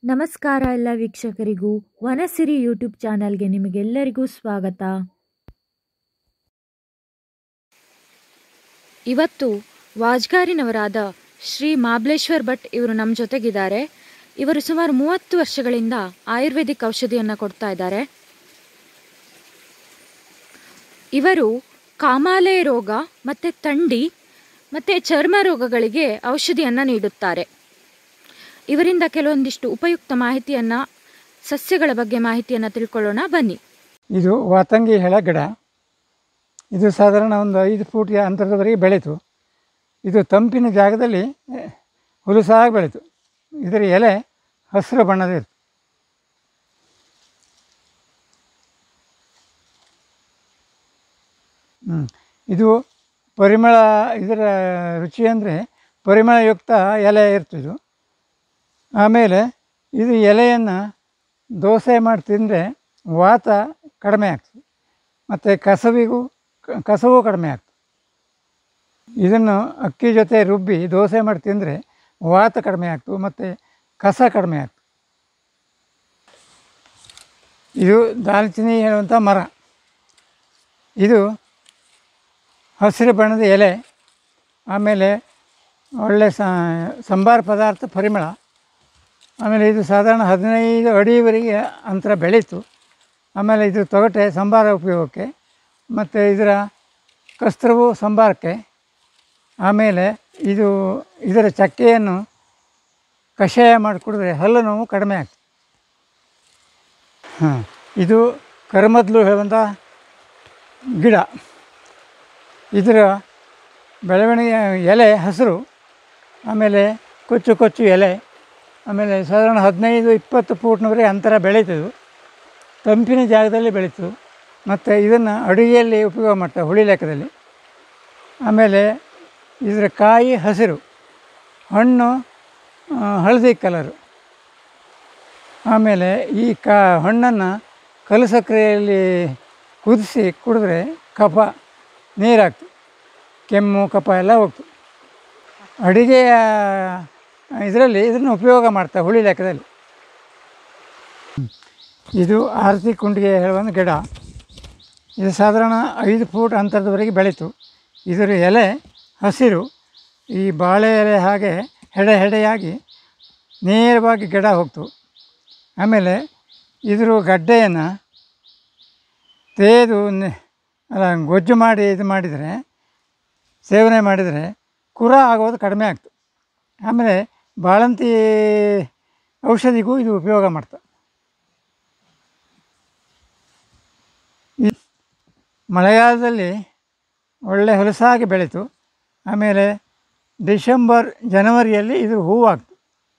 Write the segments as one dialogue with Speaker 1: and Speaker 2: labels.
Speaker 1: ನಮಸ್ಕಾರ ಎಲ್ಲ ವೀಕ್ಷಕರಿಗೂ ವನಸಿರಿ ಯೂಟ್ಯೂಬ್ ಚಾನಲ್ಗೆ ನಿಮಗೆಲ್ಲರಿಗೂ ಸ್ವಾಗತ ಇವತ್ತು ವಾಜ್ಗಾರಿನವರಾದ ಶ್ರೀ ಮಾಬ್ಲೇಶ್ವರ್ ಭಟ್ ಇವರು ನಮ್ಮ ಜೊತೆಗಿದ್ದಾರೆ ಇವರು ಸುಮಾರು ಮೂವತ್ತು ವರ್ಷಗಳಿಂದ ಆಯುರ್ವೇದಿಕ್ ಔಷಧಿಯನ್ನು ಕೊಡ್ತಾ ಇದ್ದಾರೆ ಇವರು ಕಾಮಾಲೆ ರೋಗ ಮತ್ತು ಥಂಡಿ ಮತ್ತು ಚರ್ಮ ರೋಗಗಳಿಗೆ ಔಷಧಿಯನ್ನು ನೀಡುತ್ತಾರೆ ಇವರಿಂದ ಕೆಲವೊಂದಿಷ್ಟು ಉಪಯುಕ್ತ ಮಾಹಿತಿಯನ್ನು ಸಸ್ಯಗಳ ಬಗ್ಗೆ ಮಾಹಿತಿಯನ್ನು ತಿಳ್ಕೊಳ್ಳೋಣ ಬನ್ನಿ
Speaker 2: ಇದು ವಾತಂಗಿ ಹೆಳ ಗಿಡ ಇದು ಸಾಧಾರಣ ಒಂದು ಐದು ಫೂಟ್ ಅಂತರದವರೆಗೆ ಬೆಳೀತು ಇದು ತಂಪಿನ ಜಾಗದಲ್ಲಿ ಎ, ಹುಲುಸಾಗಿ ಬೆಳೀತು ಇದರ ಎಲೆ ಹಸಿರು ಬಣ್ಣದ ಇರುತ್ತೆ ಹ್ಮ್. ಇದು ಪರಿಮಳ ಇದರ ರುಚಿ ಅಂದರೆ ಪರಿಮಳಯುಕ್ತ ಎಲೆ ಇರ್ತಿದ್ದು ಆಮೇಲೆ ಇದು ಎಲೆಯನ್ನು ದೋಸೆ ಮಾಡಿ ತಿಂದರೆ ವಾತ ಕಡಿಮೆ ಆಗ್ತದೆ ಮತ್ತು ಕಸವಿಗೂ ಕ- ಕಸವೂ ಕಡಿಮೆ ಆಗ್ತದೆ ಇದನ್ನು ಅಕ್ಕಿ ಜೊತೆ ರುಬ್ಬಿ ದೋಸೆ ಮಾಡಿ ತಿಂದರೆ ವಾತ ಕಡಿಮೆ ಆಗ್ತದೆ ಮತ್ತು ಕಸ ಕಡಿಮೆ ಆಗ್ತದೆ ಇದು ದಾಲ್ಚಿನ್ನಿ ಹೇಳುವಂಥ ಮರ ಇದು ಹಸಿರು ಬಣ್ಣದ ಎಲೆ ಆಮೇಲೆ ಒಳ್ಳೆ ಸಂಬಾರ ಪದಾರ್ಥ ಪರಿಮಳ ಆಮೇಲೆ ಇದು ಸಾಧಾರಣ ಹದಿನೈದು ಅಡಿವರೆಗೆ ಅಂತರ ಬೆಳೀತು ಆಮೇಲೆ ಇದು ತೊಗಟೆ ಸಂಬಾರ ಉಪಯೋಗಕ್ಕೆ ಮತ್ತು ಇದರ ಕಸ್ತ್ರವು ಸಂಬಾರಕ್ಕೆ ಆಮೇಲೆ ಇದು ಇದರ ಚಕ್ಕೆಯನ್ನು ಕಷಾಯ ಮಾಡಿ ಕುಡಿದ್ರೆ ಹಲ್ಲು ನೋವು ಕಡಿಮೆ ಆಗ್ತದೆ ಹಾಂ ಇದು ಕರಮದ್ಲು ಹೇಳುವಂಥ ಗಿಡ ಇದರ ಬೆಳವಣಿಗೆ ಎಲೆ ಹಸಿರು ಆಮೇಲೆ ಕೊಚ್ಚು ಕೊಚ್ಚು ಎಲೆ ಆಮೇಲೆ ಸಾಧಾರಣ ಹದಿನೈದು ಇಪ್ಪತ್ತು ಫೂಟ್ನವರೆಗೆ ಅಂತರ ಬೆಳೀತದು ತಂಪಿನ ಜಾಗದಲ್ಲಿ ಬೆಳೀತು ಮತ್ತು ಇದನ್ನು ಅಡುಗೆಯಲ್ಲಿ ಉಪಯೋಗ ಮಾಡ್ತಾರೆ ಹುಳಿ ಲೆಕ್ಕದಲ್ಲಿ ಆಮೇಲೆ ಇದರ ಕಾಯಿ ಹಸಿರು ಹಣ್ಣು ಆ, ಹಳದಿ ಕಲರು ಆಮೇಲೆ ಈ ಕಾ ಹಣ್ಣನ್ನು ಕಲ್ಲು ಸಕ್ಕರೆಯಲ್ಲಿ ಕುದಿಸಿ ಕುಡಿದ್ರೆ ಕಫ ನೀರಾಗ್ತದೆ ಕೆಮ್ಮು ಕಫ ಎಲ್ಲ ಹೋಗ್ತದೆ ಅಡುಗೆಯ ಇದರಲ್ಲಿ ಇದನ್ನು ಉಪಯೋಗ ಮಾಡ್ತಾರೆ ಹುಳಿ ಲೆಕ್ಕದಲ್ಲಿ ಇದು ಆರತಿ ಕುಂಡಿಗೆ ಹೇಳುವ ಗಿಡ ಇದು ಸಾಧಾರಣ ಐದು ಫೂಟ್ ಅಂತರದವರೆಗೆ ಬೆಳೀತು ಇದರ ಎಲೆ ಹಸಿರು ಈ ಬಾಳೆ ಎಲೆ ಹಾಗೆ ಹೆಡೆ ಹೆಡೆಯಾಗಿ ನೇರವಾಗಿ ಗಿಡ ಹೋಗ್ತು ಆಮೇಲೆ ಇದ್ರ ಗಡ್ಡೆಯನ್ನು ತೇದು ನೆ- ಅಲ್ಲ ಗೊಜ್ಜು ಮಾಡಿ ಇದು ಮಾಡಿದರೆ ಸೇವನೆ ಮಾಡಿದರೆ ಕುರ ಆಗೋದು ಕಡಿಮೆ ಆಗ್ತದೆ ಆಮೇಲೆ ಬಾಳಂತಿ ಔಷಧಿಗೂ ಇದು ಉಪಯೋಗ ಮಾಡ್ತಾರೆ ಈ ಮಳೆಗಾಲದಲ್ಲಿ ಒಳ್ಳೆ ಹೊಲಸಾಗಿ ಬೆಳೀತು ಆಮೇಲೆ ಡಿಸೆಂಬರ್ ಜನವರಿಯಲ್ಲಿ ಇದು ಹೂವಾಗ್ತು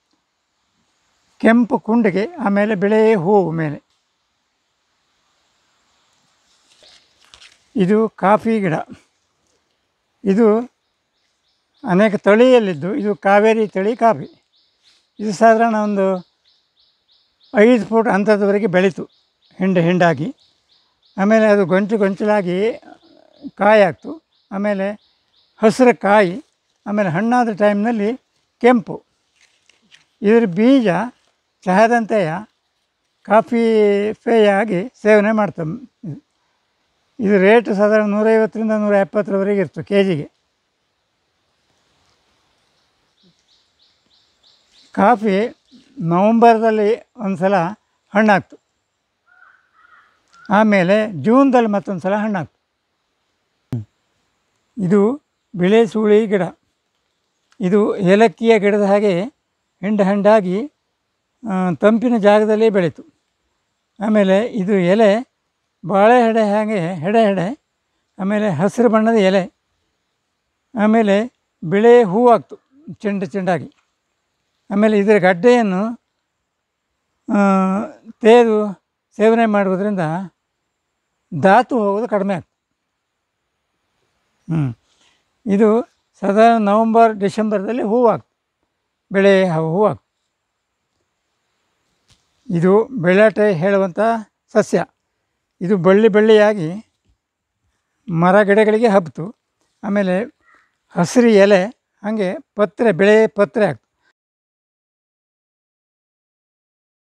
Speaker 2: ಕೆಂಪು ಕುಂಡಿಗೆ ಆಮೇಲೆ ಬಿಳೆ ಹೂವು ಮೇಲೆ ಇದು ಕಾಫಿ ಗಿಡ ಇದು ಅನೇಕ ತಳಿಯಲ್ಲಿದ್ದು ಇದು ಕಾವೇರಿ ತಳಿ ಕಾಫಿ ಇದು ಸಾಧಾರಣ ಒಂದು ಐದು ಫೂಟ್ ಅಂತರದವರೆಗೆ ಬೆಳೀತು ಹಿಂಡು ಹಿಂಡಾಗಿ ಆಮೇಲೆ ಅದು ಗೊಂಚು ಗೊಂಚಲಾಗಿ ಕಾಯಿ ಆಗ್ತು ಆಮೇಲೆ ಹಸಿರು ಕಾಯಿ ಆಮೇಲೆ ಹಣ್ಣಾದ ಟೈಮ್ನಲ್ಲಿ ಕೆಂಪು ಇದರ ಬೀಜ ಚಹಾದಂತೆಯ ಕಾಫಿ ಪೇಯ ಆಗಿ ಸೇವನೆ ಮಾಡ್ತವೆ ಇದು. ಇದು ರೇಟ್ ಸಾಧಾರಣ ನೂರೈವತ್ತರಿಂದ ನೂರ ಎಪ್ಪತ್ತರವರೆಗೆ ಇತ್ತು ಕೆ ಜಿಗೆ ಕಾಫಿ ನವಂಬರ್ದಲ್ಲಿ ಒಂದು ಸಲ ಹಣ್ಣಾಗ್ತು ಆಮೇಲೆ ಜೂನ್ದಲ್ಲಿ ಮತ್ತೊಂದು ಸಲ ಹಣ್ಣಾಗ್ತು ಇದು ಬಿಳೆ ಸೂಳಿ ಗಿಡ ಇದು ಏಲಕ್ಕಿಯ ಗಿಡದ ಹಾಗೆ ಹಿಂಡು ಹಂಡಾಗಿ ಆ, ತಂಪಿನ ಜಾಗದಲ್ಲಿ ಬೆಳೀತು ಆಮೇಲೆ ಇದು ಎಲೆ ಬಾಳೆ ಹೆಡೆ ಹಾಗೆ ಹೆಡೆ ಹೆಡೆ ಆಮೇಲೆ ಹಸಿರು ಬಣ್ಣದ ಎಲೆ ಆಮೇಲೆ ಬಿಳೆ ಹೂವಾಗ್ತು ಚೆಂಡು ಚೆಂಡಾಗಿ ಆಮೇಲೆ ಇದರ ಗಡ್ಡೆಯನ್ನು ಆ, ತೇದು ಸೇವನೆ ಮಾಡುವುದರಿಂದ ಧಾತು ಹೋಗೋದು ಕಡಿಮೆ ಆಗ್ತದೆ ಹ್ಞೂ ಇದು ಸಾಧಾರಣ ನವಂಬರ್ ಡಿಸೆಂಬರ್ದಲ್ಲಿ ಹೂವಾಗ್ತದೆ ಬೆಳೆ ಹೂವಾಗ್ತದೆ ಇದು ಬೆಳ್ಳಾಟೆ ಹೇಳುವಂಥ ಸಸ್ಯ ಇದು ಬಳ್ಳಿ ಬಳ್ಳಿಯಾಗಿ ಮರ ಗಿಡಗಳಿಗೆ ಹಬ್ಬಿತು ಆಮೇಲೆ ಹಸಿರು ಎಲೆ ಹಾಗೆ ಪತ್ರೆ ಬೆಳೆ ಪತ್ರೆ ಆಗ್ತದೆ